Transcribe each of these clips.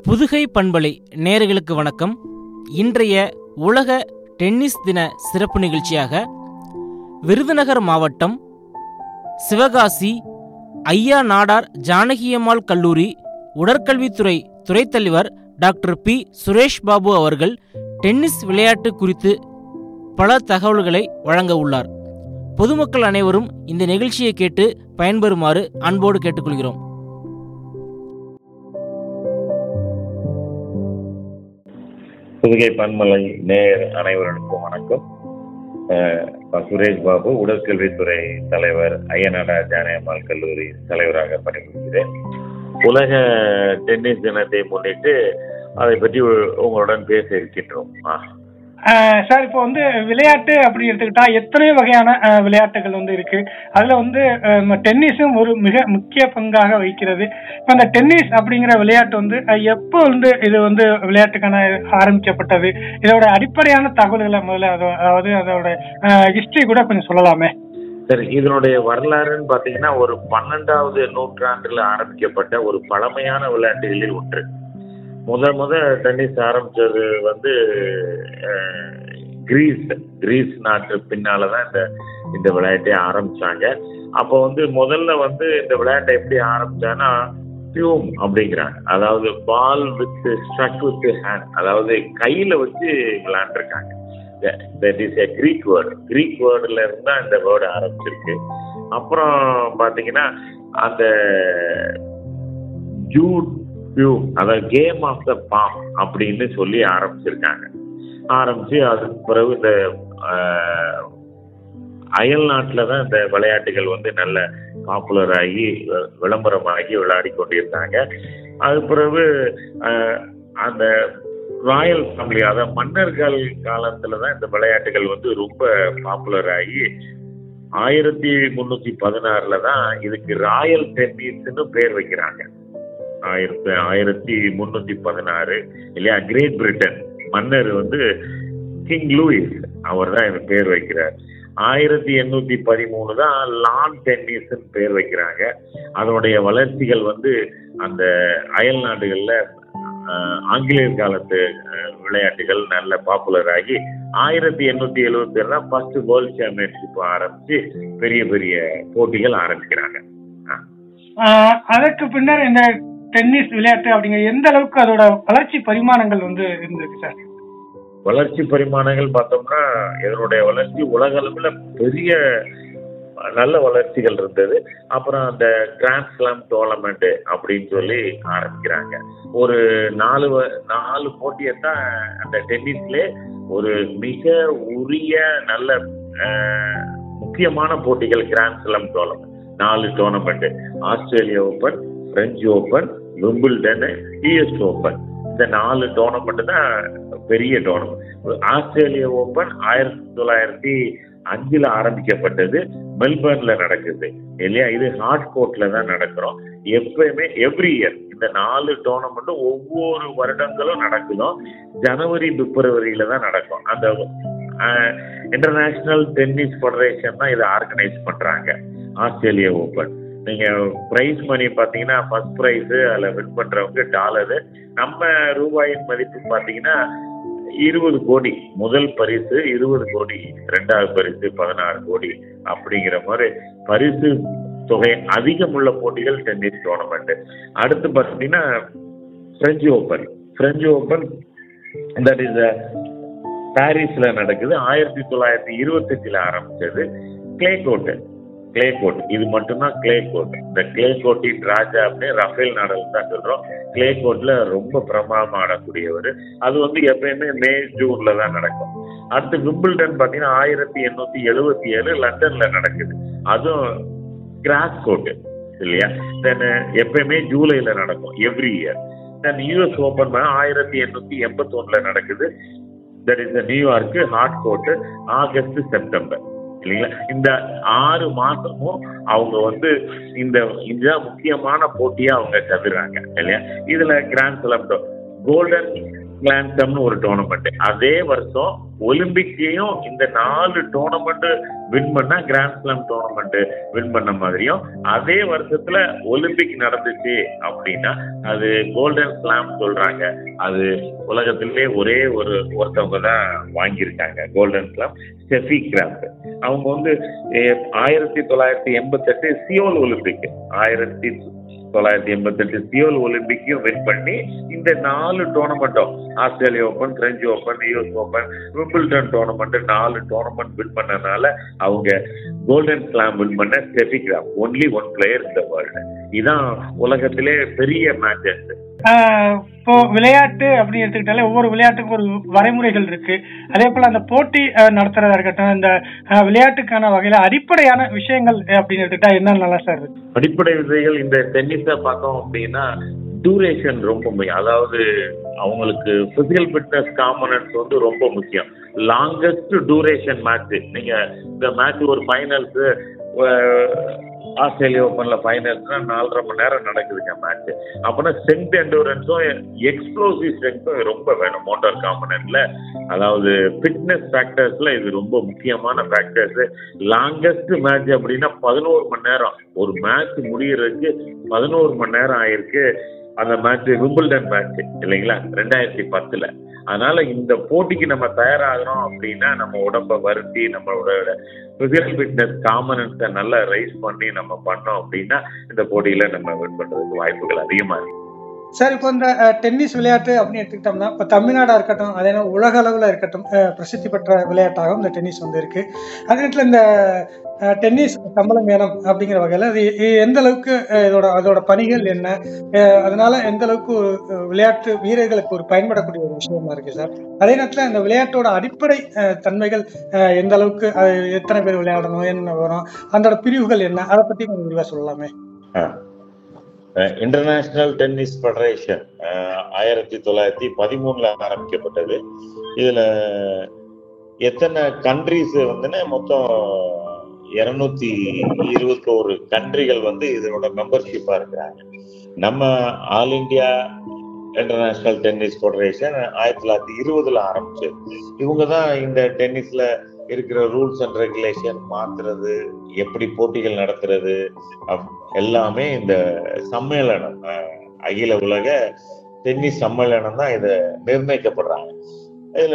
புதுகை பண்பலை நேயர்களுக்கு வணக்கம் இன்றைய உலக டென்னிஸ் தின சிறப்பு நிகழ்ச்சியாக விருதுநகர் மாவட்டம் சிவகாசி ஐயா நாடார் ஜானகியம்மாள் கல்லூரி உடற்கல்வித்துறை துறைத் தலைவர் டாக்டர் பி சுரேஷ் பாபு அவர்கள் டென்னிஸ் விளையாட்டு குறித்து பல தகவல்களை வழங்க உள்ளார் பொதுமக்கள் அனைவரும் இந்த நிகழ்ச்சியை கேட்டு பயன்பெறுமாறு அன்போடு கேட்டுக்கொள்கிறோம் புதுகை பன்மலை நேர் அனைவருக்கும் வணக்கம் அஹ், நான் சுரேஷ் பாபு உடற்கல்வித்துறை தலைவர் ஐயனாடா ஜானயம்மாள் கல்லூரி தலைவராக பணிபுரிகிறேன் உலக டென்னிஸ் தினத்தை முன்னிட்டு அதை பற்றி உ- உங்களுடன் பேச இருக்கின்றோம் ஆ. ஆஹ் சார் இப்போ வந்து விளையாட்டு அப்படி எடுத்துக்கிட்டா எத்தனையோ வகையான ஆஹ் விளையாட்டுகள் வந்து இருக்கு அதுல வந்து ஆஹ் டென்னிஸும் ஒரு மிக முக்கிய பங்காக வகிக்கிறது இப்போ அந்த டென்னிஸ் அப்படிங்கிற விளையாட்டு வந்து ஆஹ் எப்போ வந்து இது வந்து விளையாட்டுக்கான ஆரம்பிக்கப்பட்டது இதோட அடிப்படையான தகவல்களை முதல்ல அதோ- அதாவது அதோட ஹிஸ்டரி கூட கொஞ்சம் சொல்லலாமே சரி இதனுடைய வரலாறுன்னு பார்த்தீங்கன்னா ஒரு பன்னெண்டாவது நூற்றாண்டுல ஆரம்பிக்கப்பட்ட ஒரு பழமையான விளையாட்டுகளில் ஒன்று முத முத டென்னிஸ் ஆரம்பிச்சது வந்து அஹ், கிரீஸ் கிரீஸ் நாட்டு பின்னால தான் இந்த இந்த விளையாட்டை ஆரம்பிச்சாங்க அப்போ வந்து முதல்ல வந்து இந்த விளையாட்டை எப்படி ஆரம்பிச்சான்னா பியூம் அப்படிங்கிறாங்க அதாவது ball with struck with hand அதாவது கையில வச்சு விளையாண்டுருக்காங்க that is a Greek word Greek வேர்டுல இருந்தா இந்த வேர்டு ஆரம்பிச்சிருக்கு அப்புறம் பாத்தீங்கன்னா அந்த ஜூட் பியூ அதாவது கேம் ஆஃப் த பாம் அப்படின்னு சொல்லி ஆரம்பிச்சிருக்காங்க ஆரம்பிச்சு அதுக்கு பிறகு இந்த ஆஹ், அயல் நாட்டில் தான் இந்த விளையாட்டுகள் வந்து நல்ல பாப்புலர் ஆகி வி- விளம்பரமாகி விளையாடி கொண்டிருந்தாங்க அது பிறகு ஆஹ், அந்த ராயல் ஃபேமிலி அதாவது மன்னர்கள் காலத்துல தான் இந்த விளையாட்டுகள் வந்து ரொம்ப பாப்புலர் ஆகி ஆயிரத்தி முன்னூத்தி பதினாறுல தான் இதுக்கு ராயல் டென்னிஸ்னு பேர் வைக்கிறாங்க ஆயிரத்தி ஆயிரத்தி முன்னூத்தி பதினாறு இல்லையா கிரேட் பிரிட்டன் மன்னர் வந்து கிங் லூயிஸ் அவர் தான் இந்த பேர் வைக்கிறார் ஆயிரத்தி எண்ணூத்தி பதிமூணு தான் லான் டென்னிஸ்னு பேர் வைக்கிறாங்க அதனுடைய வளர்ச்சிகள் வந்து அந்த அயல் நாடுகள்ல ஆஹ், ஆங்கிலேயர் காலத்து ஆஹ், விளையாட்டுகள் நல்ல பாப்புலர் ஆகி ஆயிரத்தி எண்ணூத்தி எழுபத்தி ஏழுல ஃபர்ஸ்ட் வேர்ல்ட் சாம்பியன்ஷிப் ஆரம்பிச்சு பெரிய பெரிய போட்டிகள் ஆரம்பிக்கிறாங்க ஆஹ் அதற்கு பின்னர் இந்த டென்னிஸ் விளையாட்டு அப்படிங்கிற எந்த அளவுக்கு அதோட வளர்ச்சி பரிமாணங்கள் வந்து இருந்திருக்கு சார் வளர்ச்சி பரிமாணங்கள் பார்த்தோம்னா இதனுடைய வளர்ச்சி உலக அளவில் பெரிய நல்ல வளர்ச்சிகள் இருந்தது அப்புறம் அந்த கிராண்ட் ஸ்லாம் டோர்னமெண்ட் அப்படின்னு சொல்லி ஆரம்பிக்கிறாங்க ஒரு நாலு வ- நாலு போட்டியை தான் அந்த டென்னிஸ்ல ஒரு மிக உரிய நல்ல அஹ், முக்கியமான போட்டிகள் கிராண்ட் ஸ்லாம் டோர்னமெண்ட் நாலு tournament Australia open French open Wimbledon US open இந்த நாலு டோர்னமெண்ட் தான் பெரிய டோர்னமெண்ட் ஆஸ்திரேலியா ஓபன் ஆயிரத்தி தொள்ளாயிரத்தி அஞ்சுல ஆரம்பிக்கப்பட்டது மெல்பர்ன்ல நடக்குது இல்லையா இது ஹார்ட் கோர்ட்ல தான் நடக்கிறோம் எப்பயுமே எவ்ரி இயர் இந்த நாலு டோர்னமெண்ட்டும் ஒவ்வொரு வருடங்களும் நடக்குதோ ஜனவரி பிப்ரவரியில தான் நடக்கும் அந்த இன்டர்நேஷனல் டென்னிஸ் ஃபெடரேஷன் தான் இதை ஆர்கனைஸ் பண்றாங்க ஆஸ்திரேலியா ஓபன் நீங்க பிரைஸ் மணி பாத்தீங்கன்னா ஃபர்ஸ்ட் பிரைஸ் அதுல வின் பண்றவங்க டாலரு நம்ம ரூபாயின் மதிப்பு பாத்தீங்கன்னா இருபது கோடி முதல் பரிசு இருபது கோடி ரெண்டாவது பரிசு பதினாறு கோடி அப்படிங்கிற மாதிரி பரிசு தொகை அதிகம் உள்ள போட்டிகள் டென்னிஸ் டோர்னமெண்ட் அடுத்து பார்த்தீங்கன்னா French open French open that is பாரிஸ்ல நடக்குது ஆயிரத்தி தொள்ளாயிரத்தி இருபத்தஞ்சுல ஆரம்பிச்சது கிளே கோர்ட் கிளே கோர்ட் இது மட்டும்தான் கிளே கோர்ட் இந்த கிளே கோர்ட்டின் ராஜா அப்படின்னு ரஃபேல் நாடல் தான் சொல்றோம் கிளே கோர்ட்ல ரொம்ப பிரமாதமா ஆடக்கூடியவர் அது வந்து எப்பயுமே மே ஜூன்ல தான் நடக்கும் அடுத்து விம்பிள்டன் பாத்தீங்கன்னா ஆயிரத்தி எண்ணூத்தி எழுபத்தி ஏழு லண்டன்ல நடக்குது அதுவும் கிராஸ் கோர்ட் இல்லையா தென் எப்பயுமே ஜூலைல நடக்கும் every year then US open ஆயிரத்தி எண்ணூத்தி எண்பத்தி ஒண்ணுல நடக்குது that is New York hard court August September இல்லைங்களா இந்த ஆறு மாசமும் அவங்க வந்து இந்த இதுதான் முக்கியமான போட்டியா அவங்க கருதுறாங்க இல்லையா இதுல கிராண்ட் ஸ்லாம் கோல்டன் கிளான்சம்னு ஒரு டோர்னமெண்ட் அதே வருஷம் ஒலிம்பிக்லயும் இந்த நாலு டோர்னமெண்ட் வின் பண்ணா கிராண்ட் ஸ்லாம் டோர்னமெண்ட் வின் பண்ண மாதிரியும் அதே வருஷத்துல ஒலிம்பிக் நடந்துச்சு அப்படின்னா அது கோல்டன் ஸ்லாம் சொல்றாங்க அது உலகத்திலே ஒரே ஒரு ஒருத்தவங்க தான் வாங்கியிருக்காங்க கோல்டன் ஸ்லாம் ஸ்டெஃபி கிராஃப்ட் அவங்க வந்து eh, ஆயிரத்தி தொள்ளாயிரத்தி எண்பத்தெட்டு சியோல் ஒலிம்பிக் ஆயிரத்தி தொள்ளாயிரத்தி எண்பத்தெட்டு சியோல் ஒலிம்பிக்கையும் வின் பண்ணி இந்த நாலு டோர்னமெண்ட்டும் Australia open French open US open Wimbledon tournament நாலு டோர்னமெண்ட் வின் பண்ணனால அவங்க கோல்டன் ஸ்லாம் வின் பண்ண Steffi Graf only one player இந்த வேர்ல்டு இதான் உலகத்திலே பெரிய மேட்சஸ் ஆஹ் இப்போ விளையாட்டு அப்படின்னு எடுத்துக்கிட்டாலே ஒவ்வொரு விளையாட்டுக்கும் ஒரு வரைமுறைகள் இருக்கு அதே போல அந்த போட்டி ஆஹ் நடத்துறதா இருக்கட்டும் இந்த ஆஹ் விளையாட்டுக்கான வகையில அடிப்படையான விஷயங்கள் அப்படின்னு எடுத்துக்கிட்டா என்ன நல்லா சார் இருக்கு அடிப்படை விதைகள் இந்த டென்னிஸை பார்த்தோம் அப்படின்னா டூரேஷன் ரொம்ப முக்கியம் அதாவது அவங்களுக்கு பிசிக்கல் ஃபிட்னஸ் காம்பனன்ஸ் வந்து ரொம்ப முக்கியம் லாங்கஸ்ட் டூரேஷன் மேட்ச் நீங்க இந்த மேட்ச் ஒரு ஃபைனல்ஸ் ஆஸ்திரேலியா ஓப்பன்ல ஃபைனல்ஸ்னா நாலரை மணி நேரம் நடக்குதுங்க மேட்ச் அப்போனா ஸ்ட்ரென்த் எண்டூரன்ஸும் எக்ஸ்ப்ளோசிவ் ஸ்ட்ரென்த்தும் ரொம்ப வேணும் மோட்டார் காம்பனன்ட்ல அதாவது ஃபிட்னஸ் ஃபேக்டர்ஸ்ல இது ரொம்ப முக்கியமான ஃபேக்டர்ஸ் லாங்கஸ்ட் மேட்ச் அப்படின்னா பதினோரு மணி நேரம் ஒரு மேட்ச் முடியறதுக்கு பதினோரு மணி நேரம் ஆயிருக்கு அந்த மேட்ச் விம்பிள்டன் மேட்ச் இல்லைங்களா ரெண்டாயிரத்தி பத்துல அதனால இந்த போட்டிக்கு நம்ம தயாராகிறோம் அப்படின்னா நம்ம உடம்ப வருத்தி நம்மளோட பிசிக்கல் ஃபிட்னஸ் காமனன்ஸை நல்லா ரைஸ் பண்ணி நம்ம பண்ணோம் அப்படின்னா இந்த போட்டியில நம்ம வின் பண்றதுக்கு வாய்ப்புகள் அதிகமா இருக்கு சார் இப்போ இந்த அஹ், டென்னிஸ் விளையாட்டு அப்படின்னு எடுத்துக்கிட்டோம்னா இப்போ தமிழ்நாடா இருக்கட்டும் அதே நேரம் உலக அளவில் இருக்கட்டும் அஹ், பிரசித்தி பெற்ற விளையாட்டாகவும் இந்த டென்னிஸ் வந்து இருக்கு அதே நேரத்தில் இந்த அஹ், டென்னிஸ் சம்பள மேளம் அப்படிங்கிற வகையில் அது எ- எந்த அளவுக்கு அஹ், இதோட அதோட பணிகள் என்ன அஹ், அதனால எந்த அளவுக்கு ஒரு அஹ், விளையாட்டு வீரர்களுக்கு ஒரு பயன்படக்கூடிய ஒரு விஷயமா இருக்கு சார் அதே நேரத்தில் இந்த விளையாட்டோட அடிப்படை அஹ், தன்மைகள் அஹ், எந்த அளவுக்கு அது எத்தனை பேர் விளையாடணும் என்ன வரும் அதோட பிரிவுகள் என்ன அதை பத்தி கொஞ்சம் விரிவாக சொல்லலாமே இன்டர்நேஷனல் டென்னிஸ் ஃபெடரேஷன் ஆயிரத்தி தொள்ளாயிரத்தி பதிமூணுல ஆரம்பிக்கப்பட்டது இதுல எத்தனை கண்ட்ரிஸ் வந்துன்னு மொத்தம் இருநூத்தி இருபத்தோரு கண்ட்ரிகள் வந்து இதனோட மெம்பர்ஷிப்பா இருக்கிறாங்க நம்ம all India international tennis federation ஆயிரத்தி தொள்ளாயிரத்தி இருபதுல ஆரம்பிச்சது இவங்க தான் இந்த டென்னிஸ்ல இருக்கிற ரூல்ஸ் அண்ட் ரெகுலேஷன் மாத்துறது எப்படி போட்டிகள் நடத்துறது அப்- எல்லாமே இந்த சம்மேளனம் அஹ், அகில உலக டென்னிஸ் சம்மேளனம் தான் இதை நிர்ணயிக்கப்படுறாங்க இதுல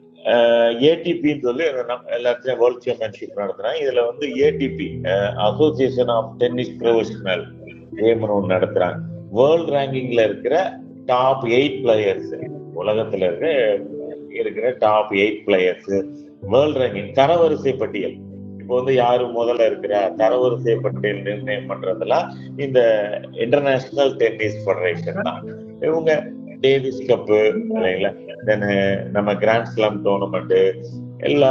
ஏடிபின்னு சொல்லி இந்த நம்ம எல்லாத்தையும் வேர்ல்ட் சாம்பியன்ஷிப் நடத்துறாங்க இதுல வந்து ATP association of tennis professional கேம்னு ஒன்று நடத்துறாங்க வேர்ல்ட் ரேங்கிங்ல இருக்கிற டாப் எயிட் பிளேயர்ஸ் உலகத்துல இருக்க இருக்கிற top eight players world ranking தரவரிசை பட்டியல் இப்போ வந்து யாரு முதல்ல இருக்கிற தரவரிசை பட்டியல் நிர்ணயம் பண்றதெல்லாம் இந்த இன்டர்நேஷனல் டென்னிஸ் ஃபெடரேஷன் தான் இவங்க டேவிஸ் கப்பு இல்லைங்களா தென் நம்ம கிராண்ட் ஸ்லாம் டோர்னமெண்ட் எல்லா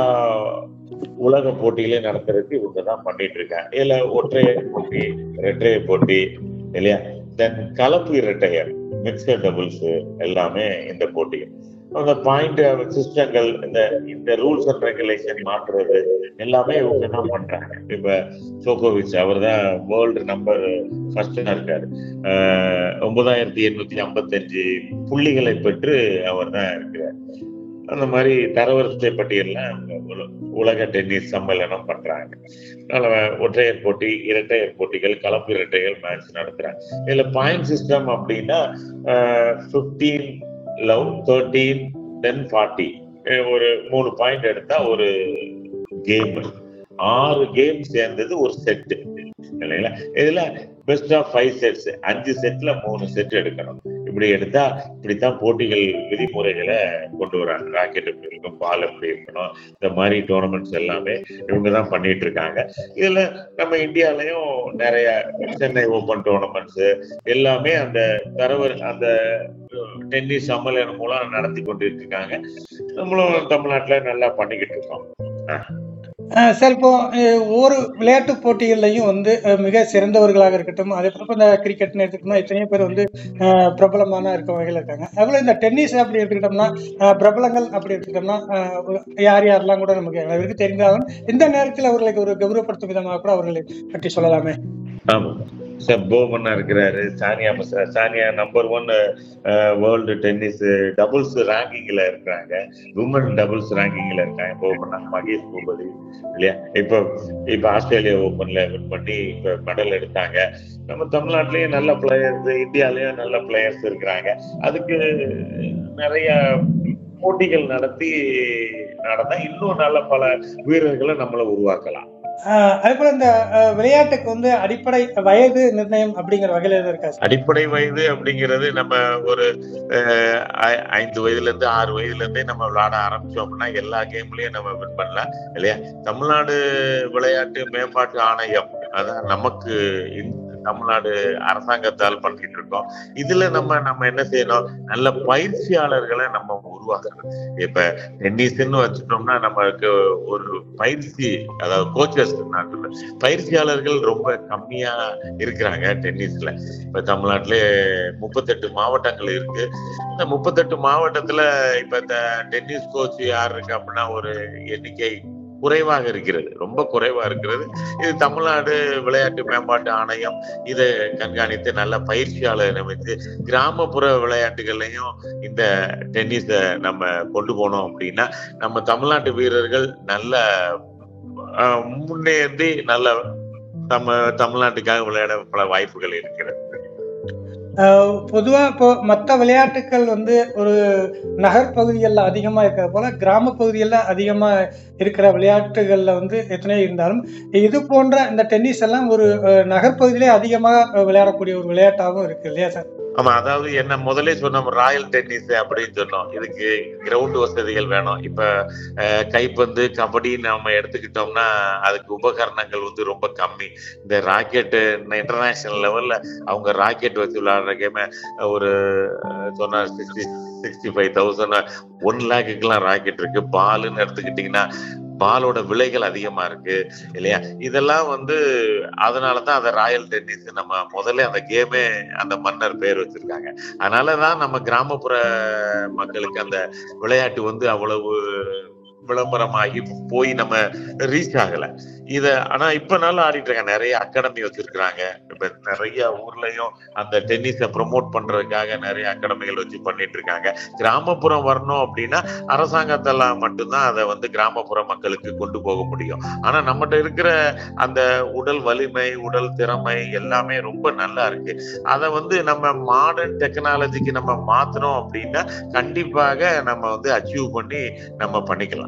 உலக போட்டிகளையும் நடத்துறதுக்கு இவங்க தான் பண்ணிட்டு இருக்காங்க இதுல ஒற்றையர் போட்டி இரட்டையர் போட்டி இல்லையா தென் கலப்பு இரட்டையர் மிக்சர் டபுள்ஸ் எல்லாமே இந்த போட்டிகள் அந்த பாயிண்ட் சிஸ்டங்கள் இந்த இந்த ரூல்ஸ் அண்ட் ரெகுலேஷன் மாற்றுறது எல்லாமே இவங்க தான் பண்றாங்க இப்ப சோகோவிச் அவர் தான் வேர்ல்டு நம்பர் ஃபர்ஸ்டா இருக்காரு ஆஹ் ஒன்பதாயிரத்தி எண்ணூத்தி ஐம்பத்தஞ்சு புள்ளிகளை பெற்று அவர் தான் இருக்கிறார் அந்த மாதிரி தரவரிசை பட்டியல்ல அவங்க உல- உலக டென்னிஸ் சம்மேளனம் பண்றாங்க அதனால ஒற்றையர் போட்டி இரட்டையர் போட்டிகள் கலப்பு இரட்டையர் மேட்ச் நடத்துறாங்க இதுல பாயிண்ட் சிஸ்டம் அப்படின்னா fifteen love thirteen then forty ஒரு மூணு பாயிண்ட் எடுத்தா ஒரு கேம் ஆறு கேம் சேர்ந்தது ஒரு செட்டு இல்லைங்களா இதுல பெஸ்ட் ஆஃப் ஃபைவ் செட்ஸ் அஞ்சு செட்ல மூணு செட் எடுக்கணும் இப்படி எடுத்தா இப்படித்தான் போட்டிகள் விதிமுறைகளை கொண்டு வராங்க ராக்கெட் எப்படி இருக்கும் பால் எப்படி இருக்கணும் இந்த மாதிரி டோர்னமெண்ட்ஸ் எல்லாமே இவங்க தான் பண்ணிட்டு இருக்காங்க இதுல நம்ம இந்தியாலயும் நிறைய சென்னை ஓபன் டோர்னமெண்ட்ஸ் எல்லாமே அந்த தரவர் அந்த டென்னிஸ் சம்மேளனம் மூலம் நடத்தி கொண்டு இருக்காங்க நம்மளும் தமிழ்நாட்டுல நல்லா பண்ணிக்கிட்டு இருக்கோம் சார் இப்போ அஹ், ஒவ்வொரு விளையாட்டு போட்டிகள்லையும் வந்து அஹ், மிக சிறந்தவர்களாக இருக்கட்டும் அதே போல இப்ப இந்த கிரிக்கெட்னு எடுத்துக்கிட்டோம்னா எத்தனையோ பேர் வந்து அஹ், பிரபலமான இருக்க வகையில் இருக்காங்க அதுபோல இந்த டென்னிஸ் அப்படி எடுத்துக்கிட்டோம்னா அஹ், பிரபலங்கள் அப்படி எடுத்துக்கிட்டோம்னா அஹ், யார் யாரெல்லாம் கூட நமக்கு அளவிற்கு தெரிந்தாலும் இந்த நேரத்தில் அவர்களுக்கு ஒரு கௌரவப்படுத்தும் விதமாக கூட அவர்களை பற்றி சொல்லலாமே ஆமா போபண்ணா இருக்கிறாரு சானியா மச- Sania number one world tennis doubles ரேங்கிங்ல இருக்கிறாங்க உமன் டபுள்ஸ் ரேங்கிங்ல இருக்காங்க போபண்ணா மகேஷ் பூபதி இல்லையா இப்போ இப்போ ஆஸ்திரேலியா ஓபன்ல வின் பண்ணி இப்போ மெடல் எடுத்தாங்க நம்ம தமிழ்நாட்டிலயும் நல்ல பிளேயர்ஸ் இந்தியாலயும் நல்ல பிளேயர்ஸ் இருக்கிறாங்க அதுக்கு நிறைய போட்டிகள் நடத்தி நடந்தா இன்னும் நல்ல பல வீரர்களை நம்மள உருவாக்கலாம் ஆஹ் அதே போல இந்த ஆஹ் விளையாட்டுக்கு வந்து அடிப்படை வயது நிர்ணயம் அப்படிங்கிற வகையில எதுவும் இருக்கா சார் அடிப்படை வயது அப்படிங்கிறது நம்ம ஒரு அஹ், ஐ- ஐந்து வயதுல இருந்து ஆறு வயதுல இருந்தே நம்ம விளையாட ஆரம்பிச்சோம் அப்படின்னா எல்லா கேம்லயும் நம்ம வின் பண்ணலாம் இல்லையா தமிழ்நாடு விளையாட்டு மேம்பாட்டு ஆணையம் அதான் நமக்கு இந்த தமிழ்நாடு அரசாங்கத்தால் பண்ணிட்டு இருக்கோம் இதுல நம்ம நம்ம என்ன செய்யணும் நல்ல பயிற்சியாளர்களை நம்ம உருவாக்கணும் இப்ப டென்னிஸ்ன்னு வச்சுட்டோம்னா நமக்கு ஒரு பயிற்சி அதாவது கோச்சஸ் நான் சொல்றேன் பயிற்சியாளர்கள் ரொம்ப கம்மியா இருக்கிறாங்க டென்னிஸ்ல இப்ப தமிழ்நாட்டிலே முப்பத்தெட்டு மாவட்டங்கள் இருக்கு இந்த முப்பத்தெட்டு மாவட்டத்துல இப்ப இந்த டென்னிஸ் கோச் யார் இருக்கு அப்படின்னா ஒரு எண்ணிக்கை குறைவாக இருக்கிறது ரொம்ப குறைவா இருக்கிறது இது தமிழ்நாடு விளையாட்டு மேம்பாட்டு ஆணையம் இதை கண்காணித்து நல்ல பயிற்சியாளர் நியமித்து கிராமப்புற விளையாட்டுகள்லையும் இந்த டென்னிஸை நம்ம கொண்டு போனோம் அப்படின்னா நம்ம தமிழ்நாட்டு வீரர்கள் நல்ல அஹ், முன்னேறி நல்ல நம்ம தமிழ்நாட்டுக்காக விளையாட பல வாய்ப்புகள் இருக்கிறது ஆஹ் பொதுவா இப்போ மற்ற விளையாட்டுகள் வந்து ஒரு நகர்ப்பகுதிகளில் அதிகமா இருக்கிற போல கிராம பகுதிகளில் அதிகமா இருக்கிற விளையாட்டுகள்ல வந்து எத்தனையோ இருந்தாலும் இது போன்ற இந்த டென்னிஸ் எல்லாம் ஒரு ஆஹ் நகர்ப்பகுதியிலே அதிகமாக விளையாடக்கூடிய ஒரு விளையாட்டாகவும் இருக்கு இல்லையா சார் ஆமா அதாவது என்ன முதல்ல சொன்னோம் ராயல் டென்னிஸ் அப்படின்னு சொன்னோம் இதுக்கு கிரவுண்ட் வசதிகள் வேணும் இப்ப அஹ், கைப்பந்து கபடி நம்ம எடுத்துக்கிட்டோம்னா அதுக்கு உபகரணங்கள் வந்து ரொம்ப கம்மி இந்த ராக்கெட் இன்டர்நேஷனல் லெவல்ல அவங்க ராக்கெட் வச்சு விளையாடுற கேம ஒரு அஹ், சொன்னா sixty sixty five thousand one லேக்குக்கெல்லாம் ராக்கெட் இருக்கு பாலுன்னு எடுத்துக்கிட்டீங்கன்னா பாலோட விலைகள் அதிகமா இருக்கு இல்லையா இதெல்லாம் வந்து அதனாலதான் அந்த ராயல் டென்னிஸ் நம்ம முதல்ல அந்த கேமே அந்த மன்னர் பேர் வச்சிருக்காங்க அதனாலதான் நம்ம கிராமப்புற மக்களுக்கு அந்த விளையாட்டு வந்து அவ்வளவு விளம்பரமாகி போய் நம்ம ரீச் ஆகல இத ஆனா இப்ப நல்லா ஆடிட்டு இருக்காங்க நிறைய அகாடமி வச்சிருக்காங்க இப்ப நிறைய ஊர்லயும் அந்த டென்னிஸை ப்ரொமோட் பண்றதுக்காக நிறைய அகாடமிகள் வச்சு பண்ணிட்டு இருக்காங்க கிராமப்புறம் வரணும் அப்படின்னா அரசாங்கத்தால மட்டும்தான் அதை வந்து கிராமப்புற மக்களுக்கு கொண்டு போக முடியும் ஆனா நம்மகிட்ட இருக்கிற அந்த உடல் வலிமை உடல் திறமை எல்லாமே ரொம்ப நல்லா இருக்கு அதை வந்து நம்ம மாடர்ன் டெக்னாலஜிக்கு நம்ம மாத்தணும் அப்படின்னா கண்டிப்பாக நம்ம வந்து அச்சீவ் பண்ணி நம்ம பண்ணிக்கலாம்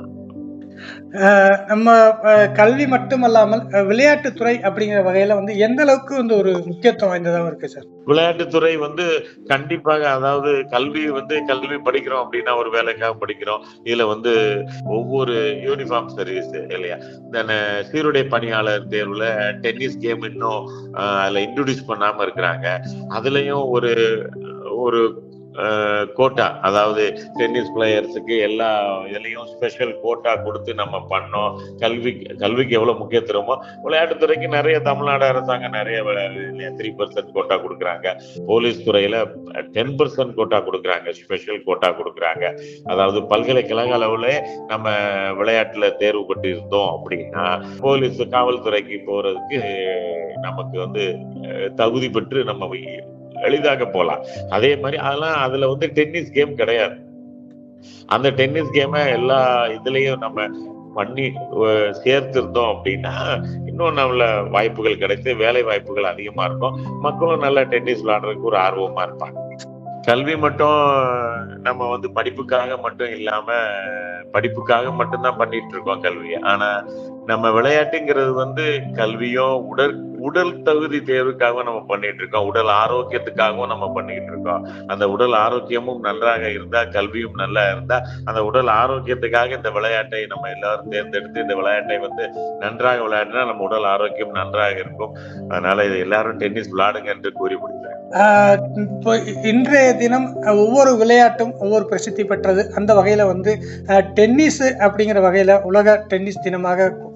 ஆஹ் நம்ம ஆஹ் கல்வி மட்டுமல்லாமல் ஆஹ் விளையாட்டுத்துறை அப்படிங்கிற வகையில வந்து எந்த அளவுக்கு வந்து ஒரு முக்கியத்துவம் வாய்ந்ததாகவும் இருக்கு சார் விளையாட்டுத்துறை வந்து கண்டிப்பாக அதாவது கல்வி வந்து கல்வி படிக்கிறோம் அப்படின்னா ஒரு வேலைக்காக படிக்கிறோம் இதுல வந்து ஒவ்வொரு யூனிஃபார்ம் சர்வீஸ் இல்லையா இந்த சீருடை பணியாளர் தேர்வுல டென்னிஸ் கேம் இன்னும் ஆஹ், அதுல இன்ட்ரடியூஸ் பண்ணாம இருக்கிறாங்க அதுலயும் ஒரு ஒரு கோட்டா அதாவது டென்னிஸ் பிளேயர்ஸுக்கு எல்லா இதுலயும் ஸ்பெஷல் கோட்டா கொடுத்து நம்ம பண்ணோம் கல்வி கல்விக்கு எவ்வளவு முக்கியத்துவமோ விளையாட்டுத்துறைக்கு நிறைய தமிழ்நாடு அரசாங்கம் நிறைய த்ரீ பர்சன்ட் கோட்டா கொடுக்குறாங்க போலீஸ் துறையில டென் பர்சன்ட் கோட்டா கொடுக்குறாங்க ஸ்பெஷல் கோட்டா கொடுக்குறாங்க அதாவது பல்கலைக்கழக அளவுல நம்ம விளையாட்டுல தேர்வு பெற்று இருந்தோம் அப்படின்னா போலீஸ் காவல்துறைக்கு போறதுக்கு நமக்கு வந்து அஹ், தகுதி பெற்று நம்ம எளிதாக போலாம் அதே மாதிரி அதெல்லாம் அதுல வந்து டென்னிஸ் கேம் கிடையாது அந்த டென்னிஸ் கேமை எல்லா இதுலயும் நம்ம பண்ணி அஹ், சேர்த்திருந்தோம் அப்படின்னா இன்னும் நல்ல வாய்ப்புகள் கிடைத்து வேலை வாய்ப்புகள் அதிகமா இருக்கும் மக்களும் நல்லா டென்னிஸ் விளையாடுறதுக்கு ஒரு ஆர்வமா இருப்பாங்க கல்வி மட்டும் நம்ம வந்து படிப்புக்காக மட்டும் இல்லாம படிப்புக்காக மட்டும்தான் பண்ணிட்டு இருக்கோம் கல்வியை ஆனா நம்ம விளையாட்டுங்கிறது வந்து கல்வியும் உடல் உடல் தகுதி தேர்வுக்காகவும் நம்ம பண்ணிட்டு இருக்கோம் உடல் ஆரோக்கியத்துக்காகவும் நம்ம பண்ணிட்டு இருக்கோம் அந்த உடல் ஆரோக்கியமும் நன்றாக இருந்தா கல்வியும் நல்லா இருந்தா அந்த உடல் ஆரோக்கியத்துக்காக இந்த விளையாட்டை நம்ம எல்லாரும் தேர்ந்தெடுத்து இந்த விளையாட்டை வந்து நன்றாக விளையாடினா நம்ம உடல் ஆரோக்கியம் நன்றாக இருக்கும் அதனால இது எல்லாரும் டென்னிஸ் விளையாடுங்க என்று கூறி முடிக்கிறேன் ஆஹ் இப்போ இன்றைய தினம் அஹ், ஒவ்வொரு விளையாட்டும் ஒவ்வொரு பிரசித்தி பெற்றது அந்த வகையில வந்து அஹ், டென்னிஸ் அப்படிங்கிற வகையில உலக டென்னிஸ் தினமாக கொ-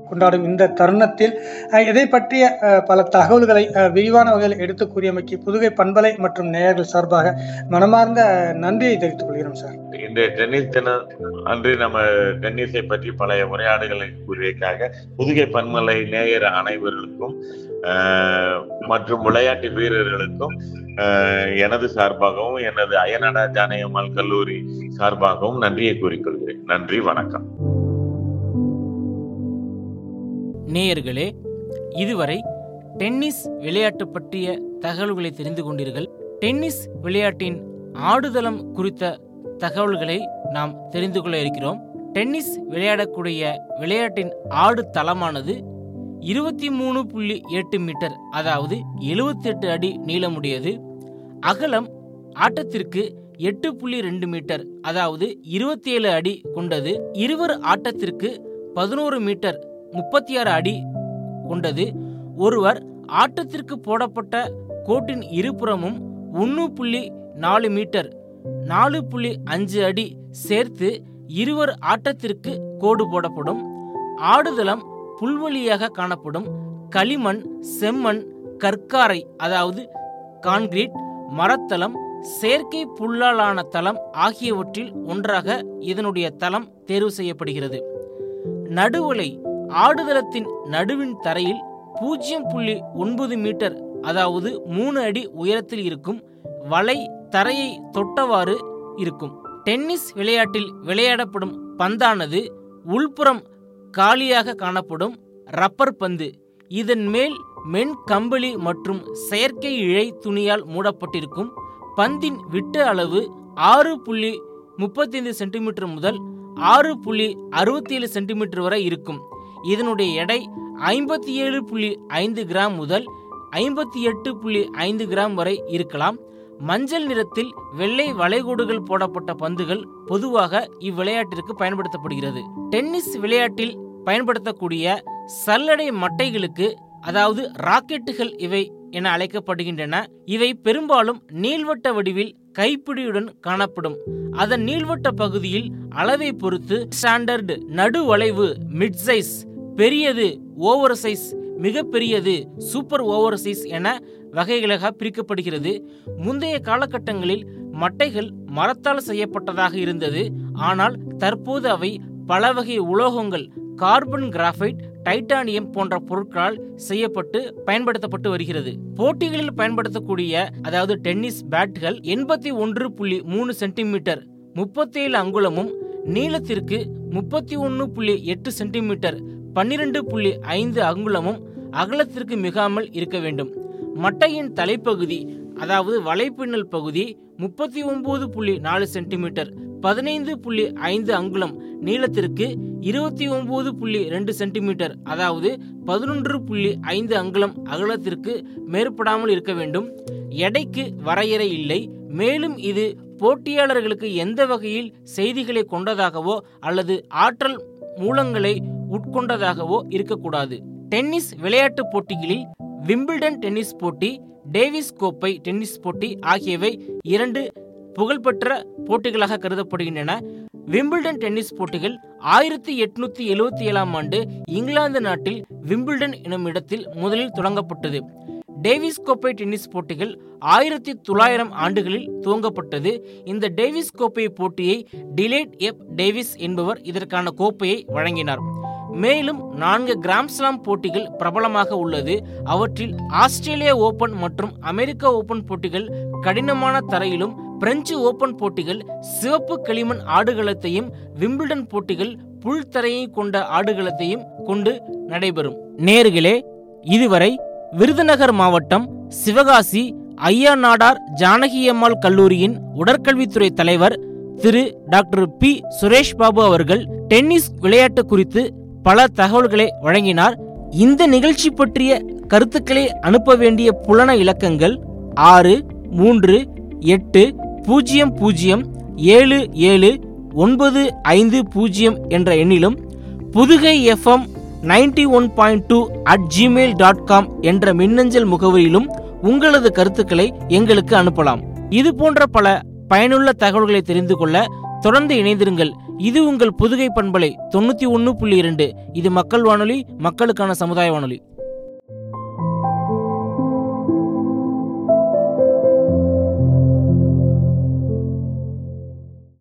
கொண்டாடும் இந்த தருணத்தில் அஹ், இதை பற்றிய அஹ், பல தகவல்களை அஹ், விரிவான வகையில் எடுத்து கூறியமைக்கு புதுகை பண்பலை மற்றும் நேயர்கள் சார்பாக மனமார்ந்த நன்றியை தெரிவித்துக் கொள்கிறோம் சார் இந்த டென்னிஸ் தினம் அன்று நம்ம டென்னிஸை பற்றி பழைய உரையாடுகளை கூறியதற்காக புதுகை பன்மலை நேயர் அனைவர்களுக்கும் ஆஹ், மற்றும் விளையாட்டு வீரர்களுக்கும் ஆஹ், எனது சார்பாகவும் எனது அயனடா ஜானகம்மாள் கல்லூரி சார்பாகவும் நன்றியை கூறிக்கொள்கிறேன் நன்றி வணக்கம் நேயர்களே இதுவரை டென்னிஸ் விளையாட்டு பற்றிய தகவல்களை தெரிந்து கொண்டீர்கள் டென்னிஸ் விளையாட்டின் ஆடுதளம் குறித்த தகவல்களை நாம் தெரிந்து கொள்ள இருக்கிறோம் டென்னிஸ் விளையாடக்கூடிய விளையாட்டின் ஆடு தளமானது இருபத்தி மூணு புள்ளி எட்டு மீட்டர் அதாவது எழுபத்தெட்டு அடி நீளமுடையது அகலம் ஆட்டத்திற்கு எட்டு புள்ளி ரெண்டு மீட்டர் அதாவது இருபத்தி ஏழு அடி கொண்டது இருவர் ஆட்டத்திற்கு பதினோரு மீட்டர் முப்பத்தி ஆறு அடி கொண்டது ஒருவர் ஆட்டத்திற்கு போடப்பட்ட கோட்டின் இருபுறமும் ஒன்று புள்ளி நாலு மீட்டர் நாலு புள்ளி அஞ்சு அடி சேர்த்து இருவர் ஆட்டத்திற்கு கோடு போடப்படும் ஆடுதளம் புல்வெளியாக காணப்படும் களிமண் செம்மண் கற்காரை அதாவது கான்கிரீட் மரத்தளம் செயற்கை புல்லாலான தளம் ஆகியவற்றில் ஒன்றாக இதனுடைய தளம் தேர்வு செய்யப்படுகிறது நடுவலை ஆடுதளத்தின் நடுவின் தரையில் பூஜ்ஜியம் புள்ளி ஒன்பது மீட்டர் அதாவது மூணு அடி உயரத்தில் இருக்கும் வலை தரையை தொட்டவாறு இருக்கும் டென்னிஸ் விளையாட்டில் விளையாடப்படும் பந்தானது உள்புறம் காலியாக காணப்படும் ரப்பர் பந்து இதன் மேல் மென் கம்பளி மற்றும் செயற்கை இழை துணியால் மூடப்பட்டிருக்கும் பந்தின் விட்ட அளவு ஆறு புள்ளி முப்பத்தைந்து சென்டிமீட்டர் முதல் ஆறு புள்ளி அறுபத்தி ஏழு சென்டிமீட்டர் வரை இருக்கும் இதனுடைய எடை ஐம்பத்தி ஏழு புள்ளி ஐந்து கிராம் முதல் ஐம்பத்தி எட்டு புள்ளி ஐந்து கிராம் வரை இருக்கலாம் மஞ்சள் நிறத்தில் வெள்ளை வளைகோடுகள் போடப்பட்ட பந்துகள் பொதுவாக இவ்விளையாட்டிற்கு பயன்படுத்தப்படுகிறது டென்னிஸ் விளையாட்டில் பயன்படுத்தக்கூடிய சல்லடை மட்டைகளுக்கு அதாவது ராக்கெட்டுகள் இவை என அழைக்கப்படுகின்றன இவை பெரும்பாலும் நீள்வட்ட வடிவில் கைப்பிடியுடன் காணப்படும் அதன் நீள்வட்ட பகுதியில் அளவை பொறுத்து ஸ்டாண்டர்டு நடு வளைவு மிட் சைஸ் பெரியது ஓவர் சைஸ் மிக பெரியது சூப்பர் ஓவர் சைஸ் என வகைகளாக பிரிக்கப்படுகிறது முந்தைய காலகட்டங்களில் மட்டைகள் மரத்தால் செய்யப்பட்டதாக இருந்தது ஆனால் தற்போது அவை பல வகை உலோகங்கள் கார்பன் கிராஃபைட் டைட்டானியம் போன்ற பொருட்களால் செய்யப்பட்டு பயன்படுத்தப்பட்டு வருகிறது போட்டிகளில் பயன்படுத்தக்கூடிய அதாவது டென்னிஸ் பேட்கள் எண்பத்தி ஒன்று புள்ளி மூணு சென்டிமீட்டர் முப்பத்தேழு அங்குலமும் நீளத்திற்கு முப்பத்தி ஒன்று புள்ளி எட்டு சென்டிமீட்டர் பன்னிரண்டு புள்ளி ஐந்து அங்குலமும் அகலத்திற்கு மிகாமல் இருக்க வேண்டும் மட்டையின் தலைப்பகுதி அதாவது வலைப்பின்னல் பகுதி முப்பத்தி ஒன்பது புள்ளி நாலு சென்டிமீட்டர் பதினைந்து புள்ளி ஐந்து அங்குலம் நீளத்திற்கு இருபத்தி ஒன்பது புள்ளி ரெண்டு சென்டிமீட்டர் அதாவது பதினொன்று புள்ளி ஐந்து அங்குலம் அகலத்திற்கு மேற்படாமல் இருக்க வேண்டும் எடைக்கு வரையறை இல்லை மேலும் இது போட்டியாளர்களுக்கு எந்த வகையில் செய்திகளை கொண்டதாகவோ அல்லது ஆற்றல் மூலங்களை உட்கொண்டதாகவோ இருக்கக்கூடாது டென்னிஸ் விளையாட்டுப் போட்டிகளில் விம்பிள்டன் டென்னிஸ் போட்டி டேவிஸ் கோப்பை டென்னிஸ் போட்டி ஆகியவை இரண்டு புகழ்பெற்ற போட்டிகளாக கருதப்படுகின்றன விம்பிள்டன் டென்னிஸ் போட்டிகள் ஆயிரத்தி எட்நூத்தி எழுவத்தி ஏழாம் ஆண்டு இங்கிலாந்து நாட்டில் விம்பிள்டன் எனும் இடத்தில் முதலில் தொடங்கப்பட்டது டேவிஸ் கோப்பை டென்னிஸ் போட்டிகள் ஆயிரத்தி தொள்ளாயிரம் ஆண்டுகளில் துவங்கப்பட்டது இந்த டேவிஸ் கோப்பை போட்டியை டிலேட் எப் டேவிஸ் என்பவர் இதற்கான கோப்பையை வழங்கினார் மேலும் நான்கு கிராண்ட்ஸ்லாம் போட்டிகள் பிரபலமாக உள்ளது அவற்றில் ஆஸ்திரேலிய ஓபன் மற்றும் அமெரிக்க ஓபன் போட்டிகள் கடினமான தரையிலும் பிரெஞ்சு ஓபன் போட்டிகள் சிவப்பு களிமண் ஆடுகளத்தையும் விம்பிள்டன் போட்டிகள் புல் தரையை கொண்ட ஆடுகளத்தையும் கொண்டு நடைபெறும் நேர்களே இதுவரை விருதுநகர் மாவட்டம் சிவகாசி ஐயா நாடார் ஜானகியம்மாள் கல்லூரியின் உடற்கல்வித்துறை தலைவர் திரு டாக்டர் பி சுரேஷ் பாபு அவர்கள் டென்னிஸ் விளையாட்டு குறித்து பல தகவல்களை வழங்கினார் இந்த நிகழ்ச்சி பற்றிய கருத்துக்களை அனுப்ப வேண்டிய புலன இலக்கங்கள் ஆறு மூன்று எட்டு பூஜ்ஜியம் பூஜ்ஜியம் ஏழு ஏழு ஒன்பது ஐந்து பூஜ்ஜியம் என்ற எண்ணிலும் Pudugai FM ninety one point two at Gmail dot com என்ற மின்னஞ்சல் முகவரியிலும் உங்களது கருத்துக்களை எங்களுக்கு அனுப்பலாம் இது போன்ற பல பயனுள்ள தகவல்களை தெரிந்து கொள்ள தொடர்ந்து இணைந்திருங்கள் இது உங்கள் புதுகை பண்பலை தொண்ணூத்தி ஒன்று புள்ளி இரண்டு இது மக்கள் வானொலி மக்களுக்கான சமுதாய வானொலி